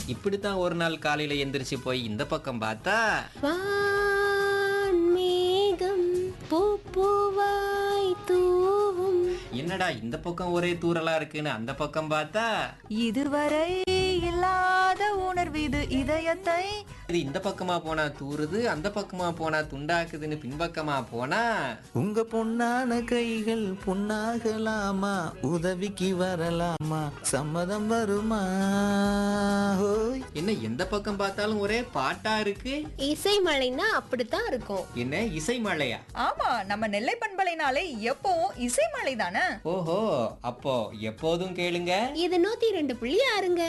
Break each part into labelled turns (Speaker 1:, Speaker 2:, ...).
Speaker 1: இப்படித்தான் ஒரு நாள் காலையில எந்திரிச்சு போய் இந்த பக்கம் பார்த்தா
Speaker 2: வான்மேகம் பூப்பூவாய் தூவும்
Speaker 1: என்னடா இந்த பக்கம் ஒரே தூறலா இருக்குன்னு அந்த பக்கம் பார்த்தா
Speaker 3: இதுவரை இல்லாத உணர்வு இது இதயத்தை
Speaker 1: இது இந்த பக்கமா போனா தூறுது அந்த பக்கமா போனா துண்டாக்குதுன்னு பின்பக்கமா போனா
Speaker 4: உங்க பொன்னான கைகள் பொன்னாகலாமா உதவிக்கு வரலாமா சம்மதம் வருமா ஹோய்
Speaker 1: என்ன எந்த பக்கம் பார்த்தாலும் ஒரே பாட்டா இருக்கு
Speaker 2: இசை மழைன்னா அப்படித்தான் இருக்கும்
Speaker 1: என்ன இசை மழையா
Speaker 3: ஆமா நம்ம நெல்லை பண்பலைனாலே எப்பவும் இசைமலை தானே
Speaker 1: ஓஹோ அப்போ எப்போதும் கேளுங்க
Speaker 2: இது நூத்தி ரெண்டு புள்ளி ஆறுங்க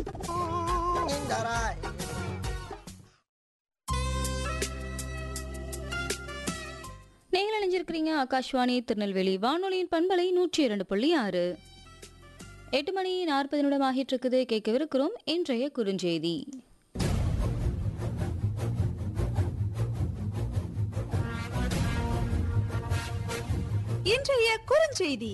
Speaker 5: நீங்கள் இணைஞ்சிருக்கிறீங்க ஆகாஷ்வாணி திருநெல்வேலி வானொலியின் பண்பலை நூற்றி இரண்டு புள்ளி ஆறு எட்டு மணி நாற்பது நிமிடம் ஆகிட்டு இருக்குது கேட்கவிருக்கிறோம் இன்றைய குறுஞ்செய்தி
Speaker 3: இன்றைய குறுஞ்செய்தி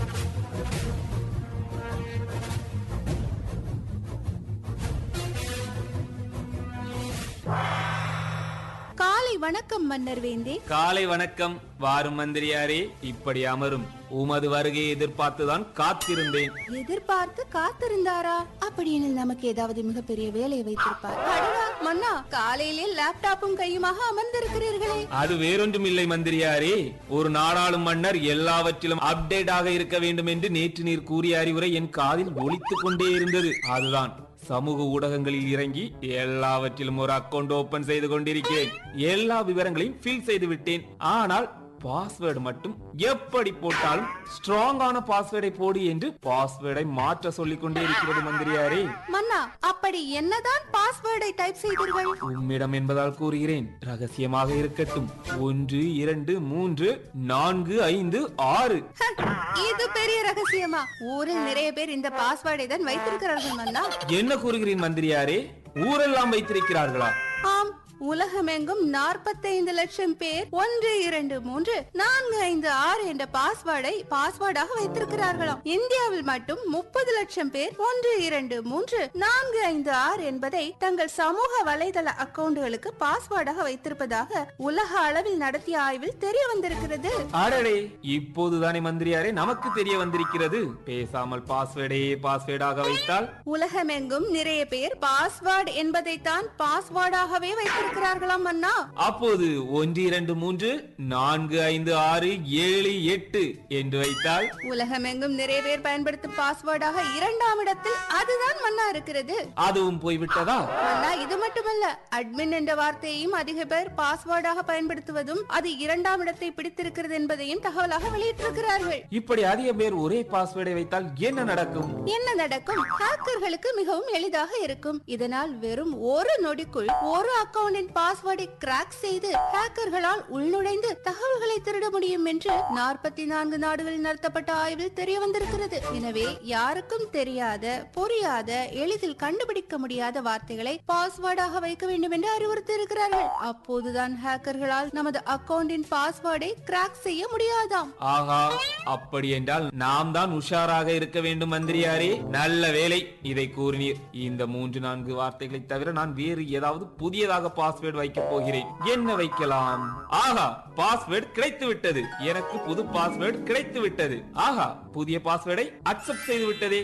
Speaker 6: காலை வணக்கம் மன்னர் வேந்தே
Speaker 7: காலை வணக்கம் வாரும் மந்திரியாரே இப்படி அமரும் உமது வருகையை எதிர்பார்த்துதான் காத்திருந்தேன்
Speaker 6: எதிர்பார்த்து காத்திருந்தாரா அப்படின்னு நமக்கு ஏதாவது மிகப்பெரிய வேலையை வைத்திருப்பார் அடடா மன்னா காலையிலே லேப்டாப்பும் கையுமாக அமர்ந்திருக்கிறீர்களே
Speaker 7: அது வேறொன்றும் இல்லை மந்திரியாரே ஒரு நாடாளும் மன்னர் எல்லாவற்றிலும் அப்டேட் ஆக இருக்க வேண்டும் என்று நேற்று நீர் கூறிய அறிவுரை என் காதில் ஒலித்துக் கொண்டே இருந்தது அதுதான் சமூக ஊடகங்களில் இறங்கி எல்லாவற்றிலும் ஒரு அக்கவுண்ட் ஓபன் செய்து கொண்டிருக்கிறேன் எல்லா விவரங்களையும் ஃபில் செய்து விட்டேன் ஆனால் பாஸ்வேர்டு மட்டும் எப்படி போட்டாலும் ஸ்ட்ராங்கான பாஸ்வேர்டை போடு என்று பாஸ்வேர்டை மாற்ற சொல்லிக் கொண்டே இருக்கிறது மந்திரியாரே
Speaker 6: மன்னா அப்படி என்னதான் பாஸ்வேர்டை டைப் செய்தீர்கள்
Speaker 7: உம்மிடம் என்பதால் கூறுகிறேன் ரகசியமாக இருக்கட்டும் ஒன்று இரண்டு மூன்று நான்கு ஐந்து ஆறு
Speaker 6: ஹ, இது பெரிய ரகசியமா ஊரில் நிறைய பேர் இந்த பாஸ்வேர்டை தான் வைத்திருக்கிறார்கள் மன்னா
Speaker 7: என்ன கூறுகிறேன் மந்திரியாரே ஊரெல்லாம் வைத்திருக்கிறார்களா
Speaker 6: ஆம் உலகமெங்கும் 45 லட்சம் பேர் ஒன்று இரண்டு மூன்று நான்கு ஐந்து ஆறு என்ற பாஸ்வேர்டை பாஸ்வேர்டாக வைத்திருக்கிறார்களாம் இந்தியாவில் மட்டும் முப்பது லட்சம் பேர் ஒன்று இரண்டு மூன்று நான்கு ஐந்து ஆறு என்பதை தங்கள் சமூக வலைதள அக்கவுண்டுகளுக்கு பாஸ்வேர்டாக வைத்திருப்பதாக உலக அளவில் நடத்திய ஆய்வில் தெரிய வந்திருக்கிறது
Speaker 7: அடடே இப்போதுதானே மந்திரியாரே நமக்கு தெரிய வந்திருக்கிறது பேசாமல் பாஸ்வேர்டையே பாஸ்வேர்டாக வைத்தால்
Speaker 6: உலகமெங்கும் நிறைய பேர் பாஸ்வேர்டு என்பதைத்தான் பாஸ்வேர்டாகவே வைத்திருக்கிறார்களாம் அண்ணா
Speaker 7: அப்போது ஒன்று இரண்டு மூன்று நான்கு ஐந்து ஆறு ஏழு எட்டு என்று வைத்தால்
Speaker 6: உலகமெங்கும் நிறைய பேர் பயன்படுத்தும் பாஸ்வேர்டாக இரண்டாம் இடத்தில் அதுதான் மன்னா இருக்கிறது
Speaker 7: அதுவும் போய்விட்டதா
Speaker 6: மன்னா இது மட்டுமல்ல அட்மின் என்ற வார்த்தையையும் அதிக பேர் பாஸ்வேர்டாக பயன்படுத்துவதும் அது இரண்டாம் இடத்தை பிடித்திருக்கிறது என்பதையும் தகவலாக வெளியிட்டிருக்கிறார்கள்
Speaker 7: இப்படி அதிக பேர் ஒரே பாஸ்வேர்டை வைத்தால் என்ன நடக்கும்
Speaker 6: என்ன நடக்கும் ஹேக்கர்களுக்கு மிகவும் எளிதாக இருக்கும் இதனால் வெறும் ஒரு நொடிக்குள் ஒரு அக்கவுண்டின் பாஸ்வேர்டை கிராக் செய்து ஹேக்கர்களால் உள்நுழைந்து தகவல்களை திருட முடியும் என்று நாற்பத்தி நான்கு நாடுகளில் நடத்தப்பட்ட ஆய்வில் தெரிய வந்திருக்கிறது எனவே யாருக்கும் தெரியாத புரியாத எளிதில் கண்டுபிடிக்க முடியாத வார்த்தைகளை பாஸ்வேர்டாக வைக்க வேண்டும் என்று அறிவுறுத்தி இருக்கிறார்கள் அப்போதுதான் ஹேக்கர்களால் நமது அக்கவுண்டின் பாஸ்வேர்டை கிராக் செய்ய முடியாதாம்
Speaker 7: ஆஹா அப்படி என்றால் நாம் தான் உஷாராக இருக்க வேண்டும் மந்திரியாரே நல்ல வேலை இதை கூறினீர் இந்த மூன்று நான்கு வார்த்தைகளை தவிர நான் வேறு ஏதாவது புதியதாக பாஸ்வேர்டு வைக்க போகிறேன் என்ன வைக்கலாம் ஆஹா பாஸ்வேர்டு கிடைத்து விட்டது எனக்கு புது பாஸ்வேர்டு கிடைத்து விட்டது ஆஹா புதிய பாஸ்வேர்டை அக்செப்ட் செய்து விட்டதே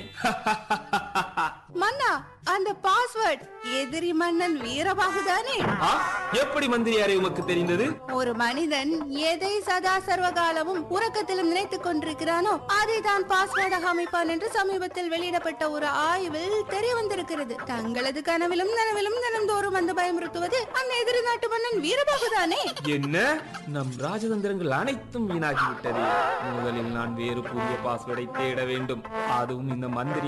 Speaker 6: மன்னா அந்த பாஸ்வேர்ட் எதிரி மன்னன் வீரபாகுதானே
Speaker 7: ஆ, எப்படி மந்திரியாரே உமக்கு தெரிந்தது
Speaker 6: ஒரு மனிதன் எதை சதா சர்வகாலமும் உறக்கத்திலும் நினைத்துக் கொண்டிருக்கிறானோ அதை தான் பாஸ்வேர்டாக அமைப்பான் என்று சமீபத்தில் வெளியிடப்பட்ட ஒரு ஆய்வில் தெரிய வந்திருக்கிறது தங்களது கனவிலும் நனவிலும் தினந்தோறும் வந்து பயமுறுத்துவது அந்த எதிரி நாட்டு மன்னன் வீரபாகுதானே
Speaker 7: என்ன நம் ராஜதந்திரங்கள் அனைத்தும் வீணாகிவிட்டது முதலில் நான் வேறு புதிய பாஸ்வேர்டை தேட வேண்டும் அதுவும் இந்த மந்திரி